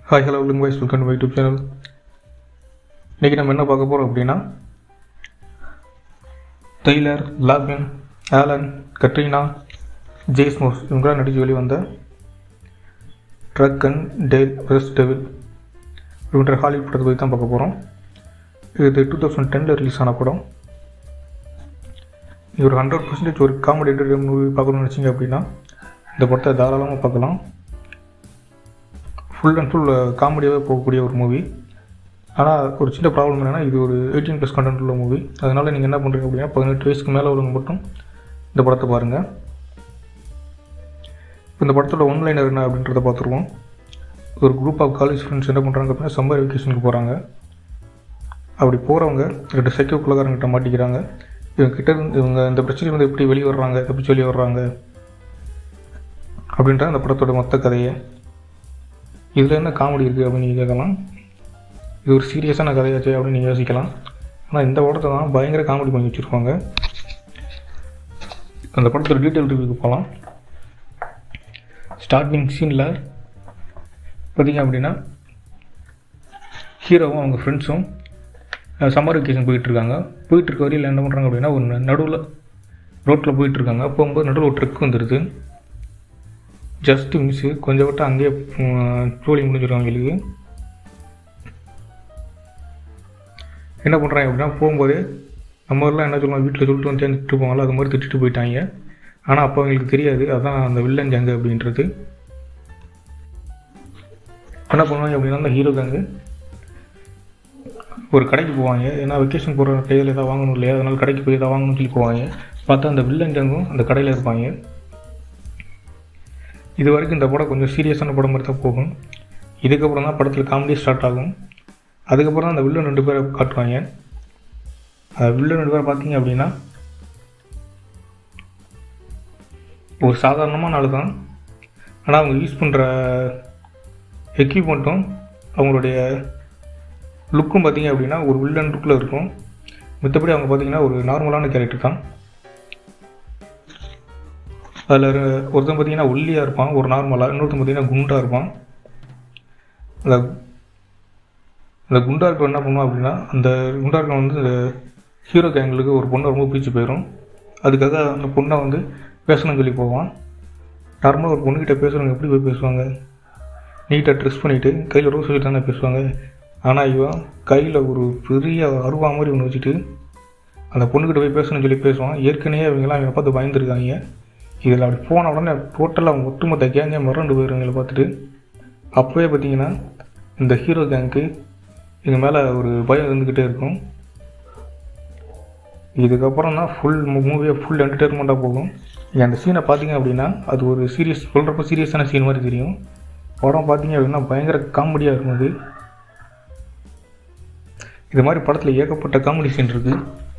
hi hello லிங் வைஸ் welcome to YouTube channel இன்றைக்கி நம்ம என்ன பார்க்க போகிறோம் அப்படின்னா டெய்லர் லாபின் ஆலன் கட்ரீனா ஜேஸ்மோஸ் இவங்களாம் நடித்து வெளிவந்த ட்ரக் அண்ட் டேல் வெஸ்ட் டெவில் அப்படின்ற ஹாலிவுட் படத்தை பற்றி தான் பார்க்க போகிறோம் இது டூ தௌசண்ட் டெனில் ரிலீஸ் ஆன படம் இது ஒரு ஹண்ட்ரட் பர்சன்டேஜ் ஒரு காமெடி என்டர்டைன் மூவி பார்க்கணும்னு நினச்சிங்க அப்படின்னா இந்த படத்தை தாராளமாக பார்க்கலாம் ஃபுல் அண்ட் ஃபுல் காமெடியாகவே போகக்கூடிய ஒரு மூவி ஆனால் ஒரு சின்ன ப்ராப்ளம் என்னென்னா இது ஒரு எயிட்டீன் ப்ளஸ் கண்டென்ட் உள்ள மூவி அதனால் நீங்கள் என்ன பண்ணுறீங்க அப்படின்னா பதினெட்டு வயசுக்கு மேலே உள்ளவங்க மட்டும் இந்த படத்தை பாருங்கள் இப்போ இந்த படத்தோட ஒன்லைனர் என்ன அப்படின்றத பார்த்துருவோம் ஒரு குரூப் ஆஃப் காலேஜ் ஃப்ரெண்ட்ஸ் என்ன பண்ணுறாங்க அப்படின்னா சம்மர் வெக்கேஷனுக்கு போகிறாங்க அப்படி போகிறவங்க ரெண்டு சைக்கோ குலகாரங்கிட்ட மாட்டிக்கிறாங்க இவங்க கிட்ட இருந்து இவங்க இந்த பிரச்சனையிலேருந்து எப்படி வெளியே வர்றாங்க தப்பிச்சு வெளியே வர்றாங்க அப்படின்ற அந்த படத்தோட மொத்த கதையை இதில் என்ன காமெடி இருக்குது அப்படின்னு நீங்கள் கேட்கலாம் இது ஒரு சீரியஸான கதையாச்சு அப்படின்னு நீங்கள் யோசிக்கலாம் ஆனால் இந்த படத்தை தான் பயங்கர காமெடி பண்ணி வச்சுருப்பாங்க அந்த படத்தோட டீட்டெயில் ரிவ்யூக்கு போகலாம் ஸ்டார்டிங் சீனில் பார்த்தீங்க அப்படின்னா ஹீரோவும் அவங்க ஃப்ரெண்ட்ஸும் சம்மர் வெக்கேஷன் போயிட்டுருக்காங்க போயிட்டுருக்க வரையில் என்ன பண்ணுறாங்க அப்படின்னா ஒரு நடுவில் ரோட்டில் போயிட்டுருக்காங்க போகும்போது நடுவில் ஒரு ட்ரக் வந்துடுது ஜஸ்ட்டு மிஸ்ஸு கொஞ்சம் விட்டு அங்கேயே ட்ரோலி முடிஞ்சிடும் அவங்களுக்கு என்ன பண்ணுறாங்க அப்படின்னா போகும்போதே நம்ம ஊரில் என்ன சொல்லுவோம் வீட்டில் சொல்லிட்டு வந்து திட்டு போவாங்களோ அது மாதிரி திட்டுட்டு போயிட்டாங்க ஆனால் அப்போ அவங்களுக்கு தெரியாது அதான் அந்த வில்லன் ஜங்கு அப்படின்றது என்ன பண்ணுவாங்க அப்படின்னா அந்த ஹீரோ கேங்கு ஒரு கடைக்கு போவாங்க ஏன்னா வெக்கேஷன் போகிற டைத்தில் எதாவது வாங்கணும் இல்லையா அதனால் கடைக்கு போய் எதாவது வாங்கணும்னு சொல்லி போவாங்க பார்த்தா அந்த வில்லன் ஜங்கும் அந்த கடையில் இருப்பாங்க இது வரைக்கும் இந்த படம் கொஞ்சம் சீரியஸான படம் மாதிரி தான் போகும் இதுக்கப்புறம் தான் படத்தில் காமெடி ஸ்டார்ட் ஆகும் அதுக்கப்புறம் அந்த வில்லன் ரெண்டு பேரை காட்டுவாங்க அந்த வில்லன் ரெண்டு பேரை பார்த்தீங்க அப்படின்னா ஒரு சாதாரணமான ஆள் தான் ஆனால் அவங்க யூஸ் பண்ணுற எக்யூப்மெண்ட்டும் அவங்களுடைய லுக்கும் பார்த்தீங்க அப்படின்னா ஒரு வில்லன் லுக்கில் இருக்கும் மற்றபடி அவங்க பார்த்தீங்கன்னா ஒரு நார்மலான கேரக்டர் தான் அதில் ஒருத்தன் பார்த்தீங்கன்னா ஒல்லியாக இருப்பான் ஒரு நார்மலாக இன்னொருத்தன் பார்த்தீங்கன்னா குண்டாக இருப்பான் அந்த அந்த குண்டா இருக்கிற என்ன பண்ணுவான் அப்படின்னா அந்த குண்டா இருக்கிற வந்து இந்த ஹீரோ கேங்களுக்கு ஒரு பொண்ணை ரொம்ப பிடிச்சி போயிடும் அதுக்காக அந்த பொண்ணை வந்து பேசணும்னு சொல்லி போவான் நார்மலாக ஒரு பொண்ணுக்கிட்ட பேசுகிறவங்க எப்படி போய் பேசுவாங்க நீட்டாக ட்ரெஸ் பண்ணிவிட்டு கையில் ரோஸ் வச்சுட்டு தானே பேசுவாங்க ஆனால் இவன் கையில் ஒரு பெரிய அருவா மாதிரி ஒன்று வச்சுட்டு அந்த பொண்ணுக்கிட்ட போய் பேசணும்னு சொல்லி பேசுவான் ஏற்கனவே அவங்கெல்லாம் இவங்க பார்த்து பயந்துருக்காங்க இதில் அப்படி போன உடனே டோட்டலாக ஒட்டுமொத்த கேங்கே மறண்டு போயிடுவங்களை பார்த்துட்டு அப்போவே பார்த்தீங்கன்னா இந்த ஹீரோ கேங்க்கு எங்கள் மேலே ஒரு பயம் இருந்துக்கிட்டே இருக்கும் இதுக்கப்புறம் தான் ஃபுல் மூவியை ஃபுல் என்டர்டெயின்மெண்ட்டாக போகும் நீங்கள் அந்த சீனை பார்த்தீங்க அப்படின்னா அது ஒரு சீரியஸ் சொல்கிறப்ப சீரியஸான சீன் மாதிரி தெரியும் படம் பார்த்தீங்க அப்படின்னா பயங்கர காமெடியாக இருக்கும் அது இது மாதிரி படத்தில் ஏகப்பட்ட காமெடி சீன் இருக்குது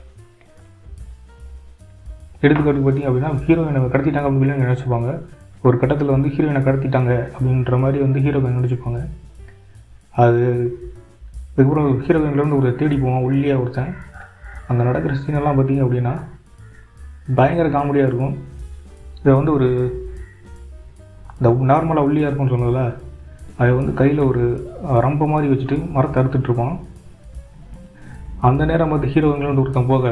எடுத்துக்காட்டு பார்த்தீங்க அப்படின்னா ஹீரோயினை கடத்திட்டாங்க அப்படின்னு நினச்சிப்பாங்க ஒரு கட்டத்தில் வந்து ஹீரோயினை கடத்திட்டாங்க அப்படின்ற மாதிரி வந்து ஹீரோயின் நினச்சிப்பாங்க அது அதுக்கப்புறம் ஹீரோயினில் வந்து ஒரு தேடி போவான் ஒல்லியாக ஒருத்தன் அங்கே நடக்கிற சீனெல்லாம் பார்த்தீங்க அப்படின்னா பயங்கர காமெடியாக இருக்கும் இதை வந்து ஒரு இந்த நார்மலாக ஒல்லியாக இருக்கும்னு சொன்னதில்ல அதை வந்து கையில் ஒரு ரம்ப மாதிரி வச்சுட்டு மரத்தை அறுத்துட்ருப்பான் அந்த நேரம் பார்த்து ஹீரோயினில் வந்து ஒருத்தன் போக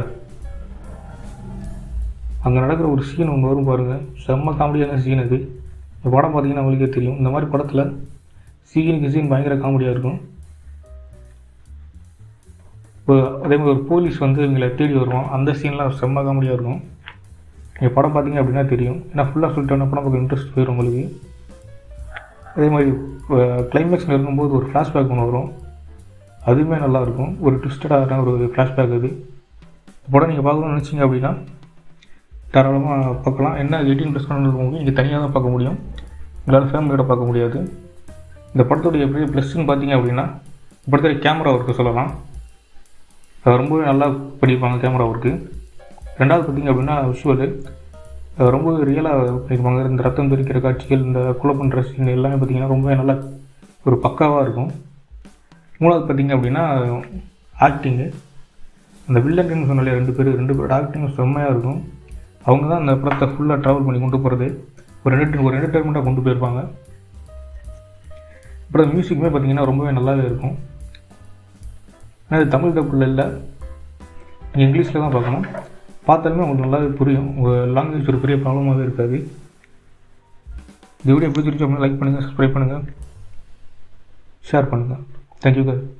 அங்கே நடக்கிற ஒரு சீன் ஒன்று வரும் பாருங்கள் செம்ம காமெடியான சீன் அது இந்த படம் பார்த்தீங்கன்னா உங்களுக்கே தெரியும் இந்த மாதிரி படத்தில் சீனுக்கு சீன் பயங்கர காமெடியாக இருக்கும் இப்போ அதே மாதிரி ஒரு போலீஸ் வந்து இவங்களை தேடி வருவான் அந்த சீன்லாம் செம்ம காமெடியாக இருக்கும் நீங்கள் படம் பார்த்தீங்க அப்படின்னா தெரியும் ஏன்னா ஃபுல்லாக சொல்லிட்டோன்னா படம் பார்க்க இன்ட்ரெஸ்ட் போயிடும் உங்களுக்கு அதே மாதிரி கிளைமேக்ஸில் இருக்கும்போது ஒரு ஃப்ளாஷ்பேக் ஒன்று வரும் அதுவுமே நல்லாயிருக்கும் ஒரு ட்விஸ்டடான ஒரு ஃப்ளாஷ்பேக் அது படம் நீங்கள் பார்க்கணும்னு நினச்சிங்க அப்படின்னா தாராளமாக பார்க்கலாம் என்ன எயிட்டீன் ப்ளஸ் கண்டென்ட் மூவி இங்கே தனியாக தான் பார்க்க முடியும் உங்களால் ஃபேமிலியோட பார்க்க முடியாது இந்த படத்துடைய பெரிய ப்ளஸ்ன்னு பார்த்தீங்க அப்படின்னா படத்துடைய கேமரா ஒர்க்கு சொல்லலாம் அது ரொம்பவே நல்லா பண்ணியிருப்பாங்க கேமரா ஒர்க்கு ரெண்டாவது பார்த்தீங்க அப்படின்னா விஷுவலு ரொம்பவே ரியலாக பண்ணியிருப்பாங்க இந்த ரத்தம் தெரிக்கிற காட்சிகள் இந்த கொலை பண்ணுற சீன் எல்லாமே பார்த்திங்கன்னா ரொம்பவே நல்லா ஒரு பக்காவாக இருக்கும் மூணாவது பார்த்திங்க அப்படின்னா ஆக்டிங்கு அந்த வில்லங்கன்னு சொன்னாலே ரெண்டு பேர் ரெண்டு பேரோட ஆக்டிங் செம்மையாக இருக்கும் அவங்க தான் அந்த படத்தை ஃபுல்லாக ட்ராவல் பண்ணி கொண்டு போகிறது ஒரு என்டர்டெயின் ஒரு என்டர்டெயின்மெண்ட்டாக கொண்டு போயிருப்பாங்க அப்புறம் மியூசிக்குமே பார்த்தீங்கன்னா ரொம்பவே நல்லாவே இருக்கும் ஆனால் இது தமிழ் டப்பில் இல்லை நீங்கள் இங்கிலீஷில் தான் பார்க்கணும் பார்த்தாலுமே உங்களுக்கு நல்லாவே புரியும் உங்கள் லாங்குவேஜ் ஒரு பெரிய ப்ராப்ளமாகவே இருக்காது இந்த வீடியோ பிடிச்சிருச்சு அப்படின்னா லைக் பண்ணுங்கள் சப்ஸ்கிரைப் பண்ணுங்கள் ஷேர் பண்ணுங்கள் தேங்க்யூ சார்